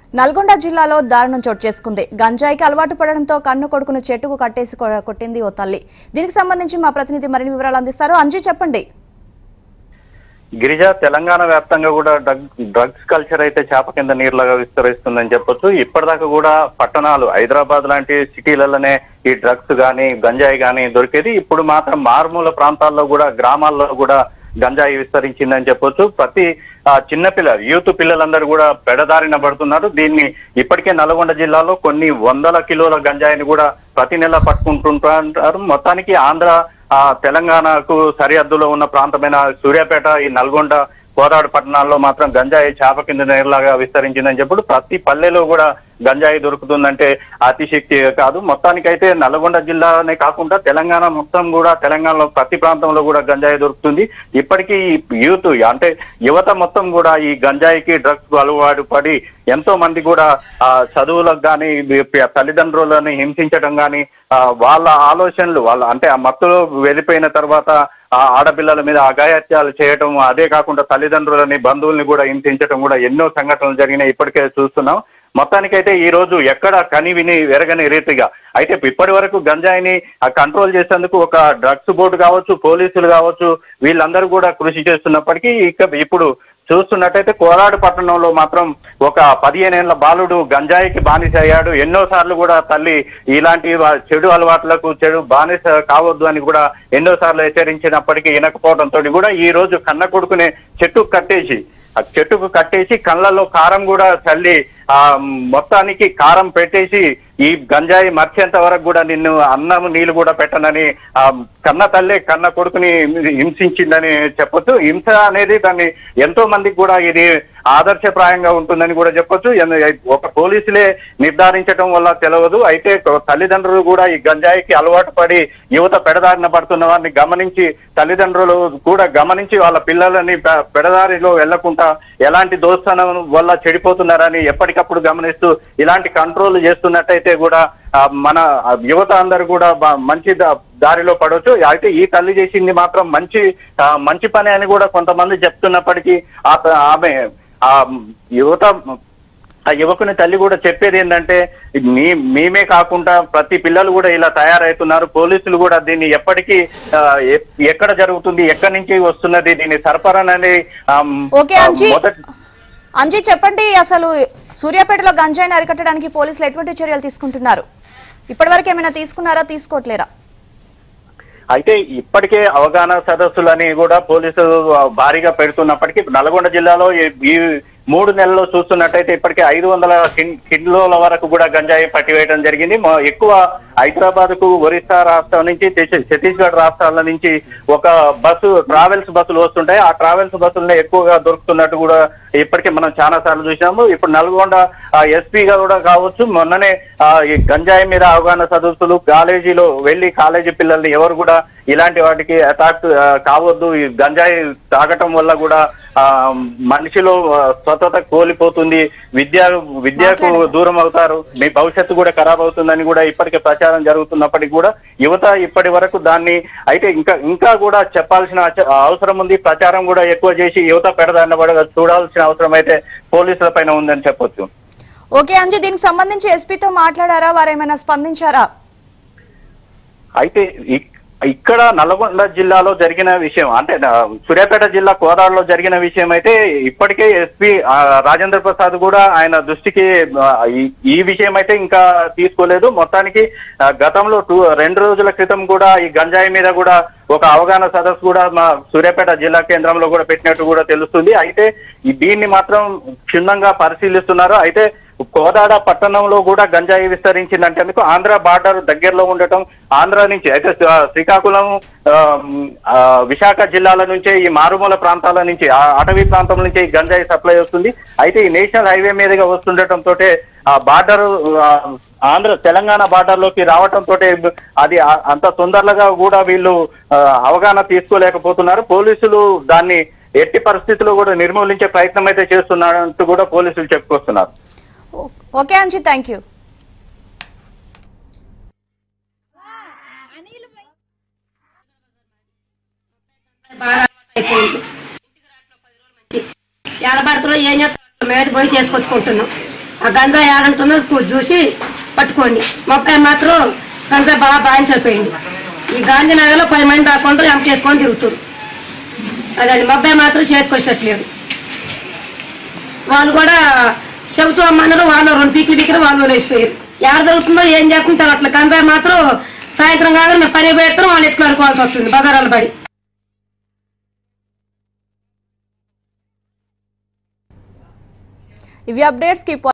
నల్గొండ జిల్లాలో దారుణం చోటు చేసుకుంది గంజాయికి అలవాటు పడడంతో కన్ను కొడుకును చెట్టుకు కట్టేసి కొ- కొట్టింది ఓ తల్లి దీనికి సంబంధించి మా ప్రతినిధి మరిన్ని వివరాలు అందిస్తారు అంజీ చెప్పండి గిరిజ తెలంగాణ వ్యాప్తంగా కూడా డ్రగ్ డ్రగ్స్ కల్చర్ అయితే చేప కింద నీరులాగా విస్తరిస్తుందని చెప్పొచ్చు ఇప్పటిదాకా కూడా పట్టణాలు హైదరాబాద్ లాంటి సిటీలలోనే ఈ డ్రగ్స్ గాని గంజాయి గాని దొరికేది ఇప్పుడు మాత్రం మారుమూల ప్రాంతాల్లో కూడా గ్రామాల్లో కూడా గంజాయి విస్తరించిందని చెప్పొచ్చు ప్రతి ఆ, చిన్న పిల్లలు యూత్ పిల్లలందరూ కూడా పెడదారిన పడుతున్నారు దీన్ని ఇప్పటికే నల్గొండ జిల్లాలో కొన్ని వందల కిలోల గంజాయిని కూడా ప్రతి నెల పట్టుకుంటుంటారు మొత్తానికి ఆంధ్ర ఆ తెలంగాణకు సరిహద్దులో ఉన్న ప్రాంతమైన సూర్యాపేట ఈ నల్గొండ కోదాడు పట్టణాల్లో మాత్రం గంజాయి చేప కింద నేరులాగా విస్తరించిందని చెప్పుడు ప్రతి పల్లెలో కూడా గంజాయి దొరుకుతుందంటే అతిశక్తి కాదు మొత్తానికైతే నల్గొండ జిల్లానే కాకుండా తెలంగాణ మొత్తం కూడా తెలంగాణలో ప్రతి ప్రాంతంలో కూడా గంజాయి దొరుకుతుంది ఇప్పటికీ ఈ యూత్ అంటే యువత మొత్తం కూడా ఈ గంజాయికి డ్రగ్స్ అలవాటు పడి ఎంతో మంది కూడా ఆ చదువులకు కానీ తల్లిదండ్రులని హింసించడం కానీ వాళ్ళ ఆలోచనలు వాళ్ళ అంటే ఆ మత్తులో వెళ్ళిపోయిన తర్వాత ఆ ఆడపిల్లల మీద అఘాయత్యాలు చేయటం అదే కాకుండా తల్లిదండ్రులని బంధువుల్ని కూడా హింసించడం కూడా ఎన్నో సంఘటనలు జరిగినాయి ఇప్పటికే చూస్తున్నాం మొత్తానికైతే ఈ రోజు ఎక్కడ కని విని వెరగని రీతిగా అయితే ఇప్పటి వరకు గంజాయిని కంట్రోల్ చేసేందుకు ఒక డ్రగ్స్ బోర్డు కావచ్చు పోలీసులు కావచ్చు వీళ్ళందరూ కూడా కృషి చేస్తున్నప్పటికీ ఇక ఇప్పుడు చూస్తున్నట్టయితే కోరాడు పట్టణంలో మాత్రం ఒక పదిహేనేళ్ల బాలుడు గంజాయికి బానిస అయ్యాడు ఎన్నో సార్లు కూడా తల్లి ఇలాంటి వా- చెడు అలవాట్లకు చెడు బానిస కావద్దు అని కూడా ఎన్నో సార్లు హెచ్చరించినప్పటికీ వినకపోవడంతో కూడా ఈ రోజు కన్న కొడుకునే చెట్టు కట్టేసి ఆ చెట్టుకు కట్టేసి కళ్ళలో కారం కూడా చల్లి ఆ మొత్తానికి కారం పెట్టేసి ఈ గంజాయి మర్చేంత వరకు కూడా నిన్ను అన్నం నీళ్లు కూడా పెట్టనని ఆ కన్న తల్లే కన్న కొడుకుని హింసించిందని చెప్పొచ్చు హింస అనేది దాన్ని ఎంతో మందికి కూడా ఇది ఆదర్శప్రాయంగా ఉంటుందని కూడా చెప్పొచ్చు ఎన్- ఒక పోలీసులే నిర్ధారించడం వల్ల తెలియదు అయితే తల్లిదండ్రులు కూడా ఈ గంజాయికి అలవాటు పడి యువత పెడదారిన పడుతున్న వారిని గమనించి తల్లిదండ్రులు కూడా గమనించి వాళ్ళ పిల్లలని పె- పెడదారిలో వెళ్లకుండా ఎలాంటి దోస్తనం వల్ల చెడిపోతున్నారని ఎప్పటికప్పుడు గమనిస్తూ ఇలాంటి కంట్రోల్ చేస్తున్నట్టయితే కూడా ఆ, మన ఆ, యువత అందరూ కూడా బా- మంచి దా- దారిలో పడవచ్చు అయితే ఈ తల్లి చేసింది మాత్రం మంచి ఆ, మంచి పని అని కూడా కొంతమంది చెప్తున్నప్పటికీ ఆ త- ఆమె ఆ యువత ఆ యువకుని తల్లి కూడా చెప్పేది ఏంటంటే మీ మేమే కాకుండా ప్రతి పిల్లలు కూడా ఇలా తయారవుతున్నారు పోలీసులు కూడా దీన్ని ఎప్పటికీ ఆ, ఎ- ఎక్కడ జరుగుతుంది ఎక్కడి నుంచి వస్తున్నది దీన్ని సరఫరానని ఆమ్, ఓకే ఆ, అంజీ మొదటి అంజీ చెప్పండి అసలు సూర్యాపేటలో గంజాయిని అరికట్టడానికి పోలీసులు ఎటువంటి చర్యలు తీసుకుంటున్నారు ఇప్పటివరకు ఏమైనా తీసుకున్నారా తీసుకోవట్లేరా అయితే ఇప్పటికే అవగాహన సదస్సులని కూడా పోలీసులు ఆ, భారీగా పెడుతున్నప్పటికీ నల్గొండ జిల్లాలో ఈ- ఈ మూడు నెలల్లో చూస్తున్నట్టయితే ఇప్పటికే ఐదు వందల కిన్- కిలోల వరకు కూడా గంజాయి పట్టివేయడం జరిగింది మొ- ఎక్కువ హైదరాబాద్ కు ఒరిస్సా రాష్ట్రం నుంచి ఛత్తీ- ఛత్తీస్గఢ్ రాష్ట్రాల నుంచి ఒక బస్సు ట్రావెల్స్ బస్సులు వస్తుంటాయి ఆ ట్రావెల్స్ బస్సులనే ఎక్కువగా దొరుకుతున్నట్టు కూడా ఇప్పటికే మనం చాలా సార్లు చూసినాము ఇప్పుడు నల్గొండ ఎస్పీగా కూడా కావచ్చు మొన్ననే ఆ, ఈ గంజాయి మీద అవగాహన సదస్సులు కాలేజీలో వెళ్లి కాలేజీ పిల్లల్ని ఎవరు కూడా ఇలాంటి వాటికి అటాక్ కావద్దు ఈ గంజాయి తాగటం వల్ల కూడా ఆ మనిషిలో ఆ, స్వతత కోల్పోతుంది విద్య విద్యకు మాట్లాడండి. దూరం అవుతారు మీ భవిష్యత్తు కూడా ఖరాబ్ అవుతుందని కూడా ఇప్పటికే ప్రచారం జరుగుతున్నప్పటికీ కూడా యువత ఇప్పటి వరకు దాన్ని అయితే ఇంకా ఇంకా కూడా చెప్పాల్సిన అచ- అవసరం ఉంది ప్రచారం కూడా ఎక్కువ చేసి యువత పెడదాన్న పడ చూడాల్సిన అవసరం అయితే పోలీసుల పైన ఉందని చెప్పొచ్చు ఓకే అంజీ దీనికి సంబంధించి ఎస్పీతో మాట్లాడారా వారు ఏమైనా స్పందించారా అయితే ఇక్- ఇక్కడ నల్గొండ జిల్లాలో జరిగిన విషయం అంటే నా- సూర్యాపేట జిల్లా కోదాడలో జరిగిన విషయం అయితే ఇప్పటికే ఎస్పీ రాజేంద్ర ప్రసాద్ కూడా ఆయన దృష్టికి ఆ, ఈ- ఈ విషయం అయితే ఇంకా తీసుకోలేదు మొత్తానికి ఆ, గతంలో టూ రెండు రోజుల క్రితం కూడా ఈ గంజాయి మీద కూడా ఒక అవగాహన సదస్సు కూడా మా సూర్యాపేట జిల్లా కేంద్రంలో కూడా పెట్టినట్టు కూడా తెలుస్తుంది అయితే ఈ దీన్ని మాత్రం క్షుణ్ణంగా పరిశీలిస్తున్నారు అయితే కోదాడ పట్టణంలో కూడా గంజాయి విస్తరించిందంటేందుకు ఆంధ్ర బార్డర్ దగ్గరలో ఉండటం ఆంధ్ర నుంచి అయితే ఆ, శ్రీకాకుళం ఆ, ఆ, విశాఖ జిల్లాల నుంచే ఈ మారుమూల ప్రాంతాల నుంచి ఆ అటవీ ప్రాంతం నుంచి ఈ గంజాయి సప్లై వస్తుంది అయితే ఈ నేషనల్ హైవే మీదుగా వస్తుండటం తోటే ఆ బార్డర్ ఆంధ్ర తెలంగాణ బార్డర్ లోకి రావటం తోటే అది ఆ- అంత తొందరగా కూడా వీళ్ళు ఆ, అవగాహన తీసుకోలేకపోతున్నారు పోలీసులు దాన్ని ఎట్టి పరిస్థితుల్లో కూడా నిర్మూలించే ప్రయత్నం అయితే చేస్తున్నట్టు కూడా పోలీసులు చెప్పుకొస్తున్నారు ఓ- ఓకే అంజీ థ్యాంక్ యూ బాగా అయిపోయింది ఎడబడుతున్నా ఏం చేస్తాం మేము పోయి చేసుకొచ్చుకుంటున్నాం ఆ గంజాయి ఆడంటుందో చూసి పట్టుకోండి మా అబ్బాయి మాత్రం గంజాయి బాగా బాయించైపోయింది ఈ గాంధీనగర్లో పది మంది దాకుండా ఎంకేసుకొని తిరుగుతారు అదండి మా అబ్బాయి మాత్రం చేతికి వచ్చేట్లేదు వాళ్ళు కూడా చెబుతూ అమ్మన్నారు వాళ్ళు రెండు పీకులు పీకిన వాళ్ళు వేసిపోయారు ఎవరు దొరుకుతుందో ఏం చేస్తుంటారు అట్లా గంజాయి మాత్రం సాయంత్రం కాగా మేము పని పెడతాం వాళ్ళు ఎత్తుకు అనుకోవాల్సి వస్తుంది బజారాలు పడి ఇవి అప్డేట్స్ కి